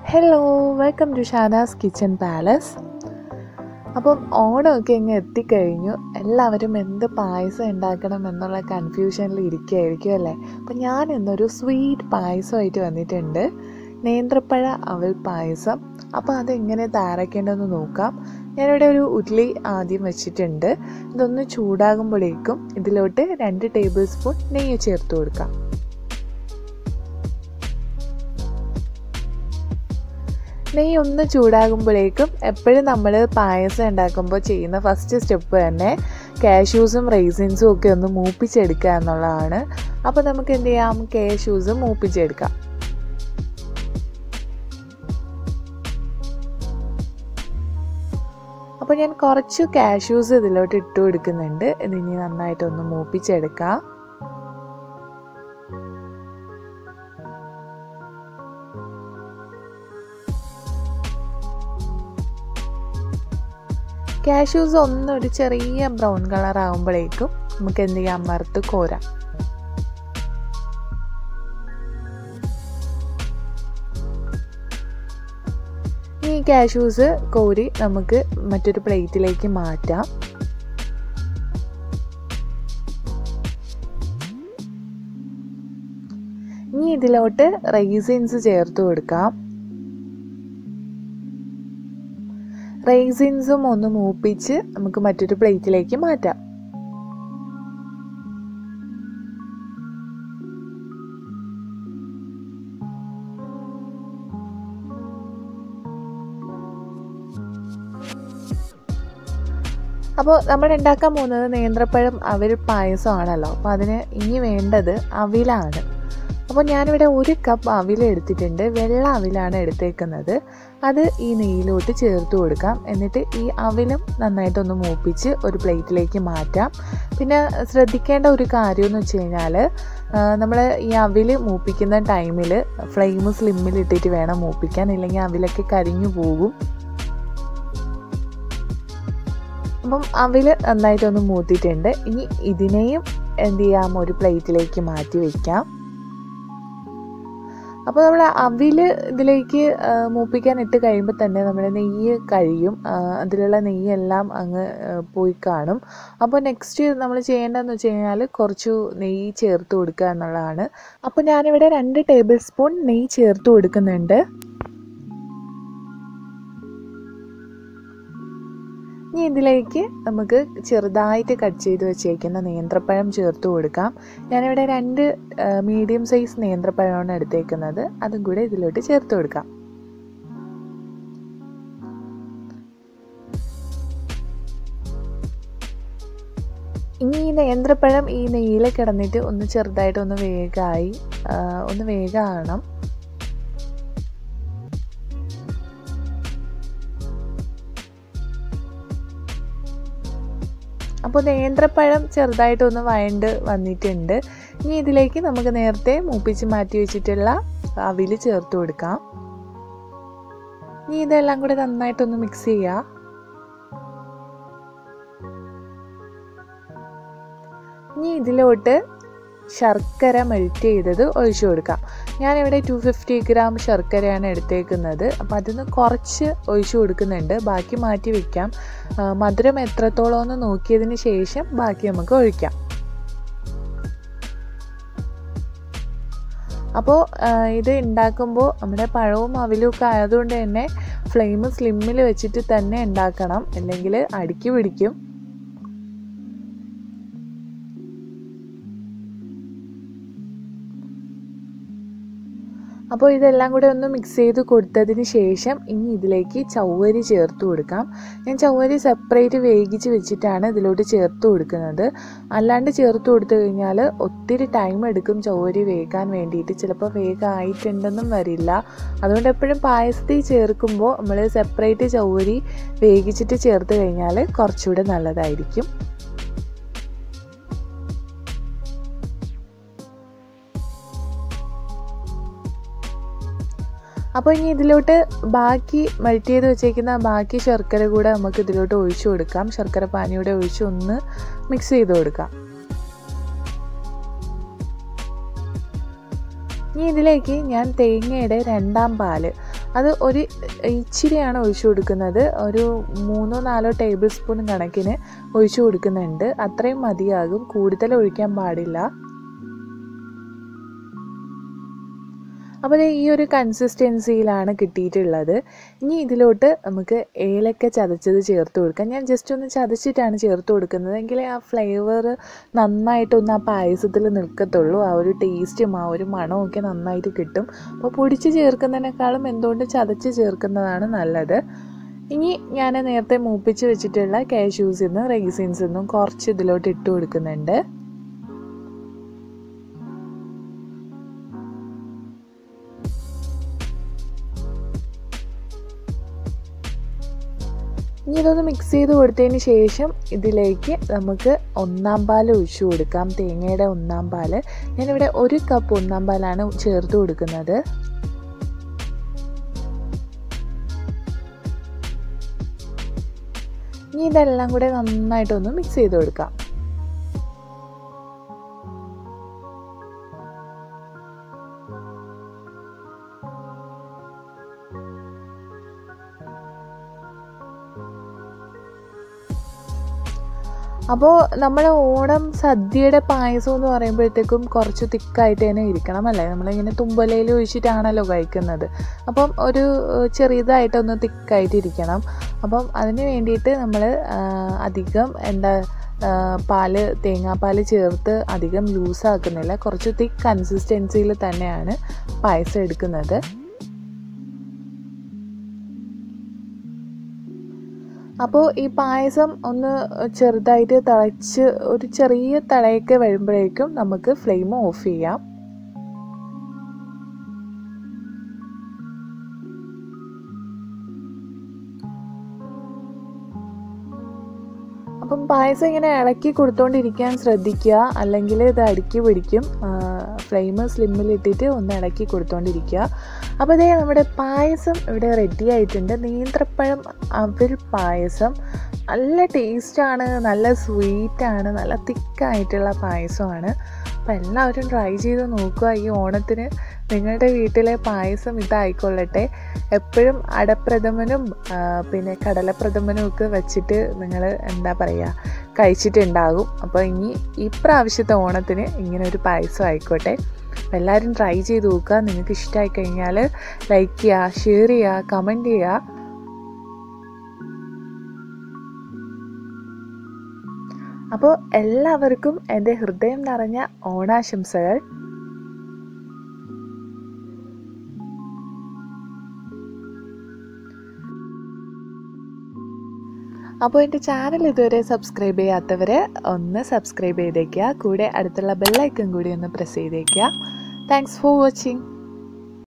hello welcome to Shanas kitchen palace appam ഓണമൊക്കെ ഇങ്ങ് എത്തിക്കഴിഞ്ഞു എല്ലാവരും എന്ത് പായസം ഉണ്ടാക്കണം എന്നുള്ള കൺഫ്യൂഷനിൽ ഇരിക്കുകയായിരിക്കും അല്ലേ അപ്പം ഞാൻ ഇന്നൊരു സ്വീറ്റ് പായസമായിട്ട് വന്നിട്ടുണ്ട് നേന്ത്രപ്പഴ അവൽ പായസം അപ്പോൾ അതെങ്ങനെ തയ്യാറാക്കേണ്ടതെന്ന് നോക്കാം ഞാനിവിടെ ഒരു ഉരുളി ആദ്യം വെച്ചിട്ടുണ്ട് ഇതൊന്ന് ചൂടാകുമ്പോഴേക്കും ഇതിലോട്ട് രണ്ട് ടേബിൾ സ്പൂൺ നെയ്യ് ചേർത്ത് കൊടുക്കാം നെയ്യ് ഒന്ന് ചൂടാകുമ്പോഴേക്കും എപ്പോഴും നമ്മൾ പായസം ഉണ്ടാക്കുമ്പോൾ ചെയ്യുന്ന ഫസ്റ്റ് സ്റ്റെപ്പ് തന്നെ കാഷ്യൂസും റൈസിൻസും ഒക്കെ ഒന്ന് മൂപ്പിച്ചെടുക്കുക എന്നുള്ളതാണ് അപ്പോൾ നമുക്ക് എന്ത് ചെയ്യാം കാഷ്യൂസ് മൂപ്പിച്ചെടുക്കാം അപ്പോൾ ഞാൻ കുറച്ച് കാഷ്യൂസ് ഇതിലോട്ട് ഇട്ട് കൊടുക്കുന്നുണ്ട് ഇതിനി നന്നായിട്ടൊന്ന് മൂപ്പിച്ചെടുക്കാം കാഷ്യൂസ് ഒന്നൊരു ചെറിയ ബ്രൗൺ കളർ ആകുമ്പോഴേക്കും നമുക്ക് എന്ത് ചെയ്യാം വറുത്ത് കോരാം ഈ കാഷ്യൂസ് കോരി നമുക്ക് മറ്റൊരു പ്ലേറ്റിലേക്ക് മാറ്റാം ഇനി ഇതിലോട്ട് റൈസിൻസ് ചേർത്ത് കൊടുക്കാം റൈസിൻസും ഒന്ന് മൂപ്പിച്ച് നമുക്ക് മറ്റൊരു പ്ലേറ്റിലേക്ക് മാറ്റാം അപ്പോൾ നമ്മൾ ഉണ്ടാക്കാൻ പോകുന്നത് നേന്ത്രപ്പഴം അവിൽ പായസമാണല്ലോ അപ്പോൾ അതിന് ഇനി വേണ്ടത് അവിലാണ് അപ്പോൾ ഞാനിവിടെ ഒരു കപ്പ് അവിൽ എടുത്തിട്ടുണ്ട് വെള്ള അവിലാണ് എടുത്തേക്കുന്നത് അത് ഈ നെയ്യിലോട്ട് ചേർത്ത് കൊടുക്കാം എന്നിട്ട് ഈ അവിലും നന്നായിട്ടൊന്ന് മൂപ്പിച്ച് ഒരു പ്ലേറ്റിലേക്ക് മാറ്റാം പിന്നെ ശ്രദ്ധിക്കേണ്ട ഒരു കാര്യം എന്ന് വെച്ച് കഴിഞ്ഞാൽ നമ്മൾ ഈ അവിൽ മൂപ്പിക്കുന്ന ടൈമിൽ ഫ്ലെയിം സ്ലിമ്മിൽ ഇട്ടിട്ട് വേണം മൂപ്പിക്കാൻ ഇല്ലെങ്കിൽ അവിലൊക്കെ കരിഞ്ഞു പോകും അപ്പം അവിൽ നന്നായിട്ടൊന്ന് മൂത്തിട്ടുണ്ട് ഇനി ഇതിനെയും എന്ത് ചെയ്യാം ഒരു പ്ലേറ്റിലേക്ക് മാറ്റി വയ്ക്കാം അപ്പോൾ നമ്മൾ അവിൽ ഇതിലേക്ക് മൂപ്പിക്കാൻ ഇട്ട് കഴിയുമ്പോൾ തന്നെ നമ്മുടെ നെയ്യ് കഴിയും അതിലുള്ള നെയ്യെല്ലാം അങ്ങ് പോയി കാണും അപ്പോൾ നെക്സ്റ്റ് നമ്മൾ ചെയ്യേണ്ടതെന്ന് വെച്ച് കഴിഞ്ഞാൽ കുറച്ച് നെയ്യ് ചേർത്ത് കൊടുക്കുക എന്നുള്ളതാണ് അപ്പോൾ ഞാനിവിടെ രണ്ട് ടേബിൾ സ്പൂൺ നെയ്യ് ചേർത്ത് കൊടുക്കുന്നുണ്ട് ഇനി ഇതിലേക്ക് നമുക്ക് ചെറുതായിട്ട് കട്ട് ചെയ്ത് വെച്ചേക്കുന്ന നേന്ത്രപ്പഴം ചേർത്ത് കൊടുക്കാം ഞാനിവിടെ രണ്ട് മീഡിയം സൈസ് നേന്ത്രപ്പഴമാണ് എടുത്തേക്കുന്നത് അതും കൂടെ ഇതിലോട്ട് ചേർത്ത് കൊടുക്കാം ഇനി ഈ നേന്ത്രപ്പഴം ഈ നെയ്യിൽ കിടന്നിട്ട് ഒന്ന് ചെറുതായിട്ട് ഒന്ന് വേഗമായി ഒന്ന് വേഗമാകണം അപ്പോൾ നേന്ത്രപ്പഴം ചെറുതായിട്ടൊന്ന് വഴണ്ട് വന്നിട്ടുണ്ട് ഇനി ഇതിലേക്ക് നമുക്ക് നേരത്തെ മൂപ്പിച്ച് മാറ്റി വെച്ചിട്ടുള്ള അവിൽ ചേർത്ത് കൊടുക്കാം ഇനി ഇതെല്ലാം കൂടെ നന്നായിട്ടൊന്ന് മിക്സ് ചെയ്യുക ഇനി ഇതിലോട്ട് ശർക്കര മെൽറ്റ് ചെയ്തത് ഒഴിച്ചു കൊടുക്കാം ഞാനിവിടെ ടു ഫിഫ്റ്റി ഗ്രാം ശർക്കരയാണ് എടുത്തേക്കുന്നത് അപ്പോൾ അതിന്ന് കുറച്ച് ഒഴിച്ചു കൊടുക്കുന്നുണ്ട് ബാക്കി മാറ്റി വയ്ക്കാം മധുരം എത്രത്തോളം എന്ന് നോക്കിയതിന് ശേഷം ബാക്കി നമുക്ക് ഒഴിക്കാം അപ്പോൾ ഇത് ഉണ്ടാക്കുമ്പോൾ നമ്മുടെ പഴവും അവിലും ഒക്കെ ആയതുകൊണ്ട് തന്നെ ഫ്ലെയിം സ്ലിമ്മിൽ വെച്ചിട്ട് തന്നെ ഉണ്ടാക്കണം അല്ലെങ്കിൽ അടുക്കി പിടിക്കും അപ്പോൾ ഇതെല്ലാം കൂടെ ഒന്ന് മിക്സ് ചെയ്ത് കൊടുത്തതിന് ശേഷം ഇനി ഇതിലേക്ക് ചവ്വരി ചേർത്ത് കൊടുക്കാം ഞാൻ ചവ്വരി സെപ്പറേറ്റ് വേവിച്ച് വെച്ചിട്ടാണ് ഇതിലോട്ട് ചേർത്ത് കൊടുക്കുന്നത് അല്ലാണ്ട് ചേർത്ത് കൊടുത്തു കഴിഞ്ഞാൽ ഒത്തിരി ടൈം എടുക്കും ചവ്വരി വേകാൻ വേണ്ടിയിട്ട് ചിലപ്പോൾ വേഗമായിട്ടുണ്ടെന്നും വരില്ല അതുകൊണ്ട് എപ്പോഴും പായസത്തിൽ ചേർക്കുമ്പോൾ നമ്മൾ സെപ്പറേറ്റ് ചവ്വരി വേവിച്ചിട്ട് ചേർത്ത് കഴിഞ്ഞാൽ കുറച്ചുകൂടെ നല്ലതായിരിക്കും അപ്പോൾ ഇനി ഇതിലോട്ട് ബാക്കി മെൽറ്റ് ചെയ്ത് വെച്ചേക്കുന്ന ബാക്കി ശർക്കര കൂടെ നമുക്ക് ഇതിലോട്ട് ഒഴിച്ചു കൊടുക്കാം ശർക്കര പാനിയുടെ ഒഴിച്ച് ഒന്ന് മിക്സ് ചെയ്ത് കൊടുക്കാം ഇനി ഇതിലേക്ക് ഞാൻ തേങ്ങയുടെ രണ്ടാം പാല് അത് ഒരു ഇച്ചിരിയാണ് ഒഴിച്ചു കൊടുക്കുന്നത് ഒരു മൂന്നോ നാലോ ടേബിൾ സ്പൂൺ കണക്കിന് ഒഴിച്ചു കൊടുക്കുന്നുണ്ട് അത്രയും മതിയാകും കൂടുതൽ ഒഴിക്കാൻ പാടില്ല അപ്പോൾ ഈ ഒരു കൺസിസ്റ്റൻസിയിലാണ് കിട്ടിയിട്ടുള്ളത് ഇനി ഇതിലോട്ട് നമുക്ക് ഏലക്ക ചതച്ചത് ചേർത്ത് കൊടുക്കാം ഞാൻ ജസ്റ്റ് ഒന്ന് ചതച്ചിട്ടാണ് ചേർത്ത് കൊടുക്കുന്നത് എങ്കിലേ ആ ഫ്ലേവർ നന്നായിട്ടൊന്ന് ആ പായസത്തിൽ നിൽക്കത്തുള്ളൂ ആ ഒരു ടേസ്റ്റും ആ ഒരു മണവും ഒക്കെ നന്നായിട്ട് കിട്ടും അപ്പോൾ പൊടിച്ച് ചേർക്കുന്നതിനേക്കാളും എന്തുകൊണ്ട് ചതച്ച് ചേർക്കുന്നതാണ് നല്ലത് ഇനി ഞാൻ നേരത്തെ മൂപ്പിച്ച് വെച്ചിട്ടുള്ള കാഷ്യൂസിൽ നിന്നും റൈസിൻസിൽ നിന്നും കുറച്ച് ഇതിലോട്ട് ഇട്ട് കൊടുക്കുന്നുണ്ട് ഇനി ഇതൊന്ന് മിക്സ് ചെയ്ത് കൊടുത്തതിന് ശേഷം ഇതിലേക്ക് നമുക്ക് ഒന്നാം പാൽ ഒഴിച്ചു കൊടുക്കാം തേങ്ങയുടെ ഒന്നാം പാൽ ഞാനിവിടെ ഒരു കപ്പ് ഒന്നാം പാലാണ് ചേർത്ത് കൊടുക്കുന്നത് ഇനി ഇതെല്ലാം കൂടെ നന്നായിട്ടൊന്ന് മിക്സ് ചെയ്ത് കൊടുക്കാം അപ്പോൾ നമ്മൾ ഓണം സദ്യയുടെ പായസം എന്ന് പറയുമ്പോഴത്തേക്കും കുറച്ച് തിക്കായിട്ട് തന്നെ ഇരിക്കണം അല്ലേ നമ്മളിങ്ങനെ തുമ്പലയിൽ ഒഴിച്ചിട്ടാണല്ലോ കഴിക്കുന്നത് അപ്പം ഒരു ചെറിയതായിട്ടൊന്ന് തിക്കായിട്ട് ഇരിക്കണം അപ്പം അതിന് വേണ്ടിയിട്ട് നമ്മൾ അധികം എന്താ പാല് തേങ്ങാപ്പാൽ ചേർത്ത് അധികം ലൂസാക്കുന്നില്ല കുറച്ച് തിക്ക് കൺസിസ്റ്റൻസിയിൽ തന്നെയാണ് പായസം എടുക്കുന്നത് അപ്പോൾ ഈ പായസം ഒന്ന് ചെറുതായിട്ട് തിളച്ച് ഒരു ചെറിയ തിളയൊക്കെ വരുമ്പോഴേക്കും നമുക്ക് ഫ്ലെയിം ഓഫ് ചെയ്യാം അപ്പം പായസം ഇങ്ങനെ ഇളക്കി കൊടുത്തോണ്ടിരിക്കാൻ ശ്രദ്ധിക്കുക അല്ലെങ്കിൽ ഇത് അടുക്കി പിടിക്കും ഫ്ലെയിം സ്ലിമ്മിലിട്ടിട്ട് ഒന്ന് ഇളക്കി കൊടുത്തോണ്ടിരിക്കുക അപ്പോൾ ഇതേ നമ്മുടെ പായസം ഇവിടെ റെഡി ആയിട്ടുണ്ട് നേന്ത്രപ്പഴം അവിൽ പായസം നല്ല ടേസ്റ്റാണ് നല്ല സ്വീറ്റാണ് നല്ല തിക്കായിട്ടുള്ള പായസമാണ് അപ്പോൾ എല്ലാവരും ട്രൈ ചെയ്ത് നോക്കുക ഈ ഓണത്തിന് നിങ്ങളുടെ വീട്ടിലെ പായസം ഇതായിക്കൊള്ളട്ടെ എപ്പോഴും അടപ്രഥമനും പിന്നെ കടലപ്രഥമനും ഒക്കെ വെച്ചിട്ട് നിങ്ങൾ എന്താ പറയുക കഴിച്ചിട്ടുണ്ടാകും അപ്പോൾ ഇനി ഇപ്രാവശ്യത്തെ ഓണത്തിന് ഇങ്ങനെ ഒരു പായസം ആയിക്കോട്ടെ എല്ലാവരും ട്രൈ ചെയ്ത് നോക്കുക നിങ്ങൾക്ക് ഇഷ്ടമായി കഴിഞ്ഞാൽ ലൈക്ക് ചെയ്യുക ഷെയർ ചെയ്യുക കമൻറ്റ് ചെയ്യുക അപ്പോൾ എല്ലാവർക്കും എൻ്റെ ഹൃദയം നിറഞ്ഞ ഓണാശംസകൾ അപ്പോൾ എൻ്റെ ചാനൽ ഇതുവരെ സബ്സ്ക്രൈബ് ചെയ്യാത്തവർ ഒന്ന് സബ്സ്ക്രൈബ് ചെയ്തേക്കുക കൂടെ അടുത്തുള്ള ബെല്ലൈക്കൺ കൂടി ഒന്ന് പ്രസ് ചെയ്തേക്കുക താങ്ക്സ് ഫോർ വാച്ചിങ്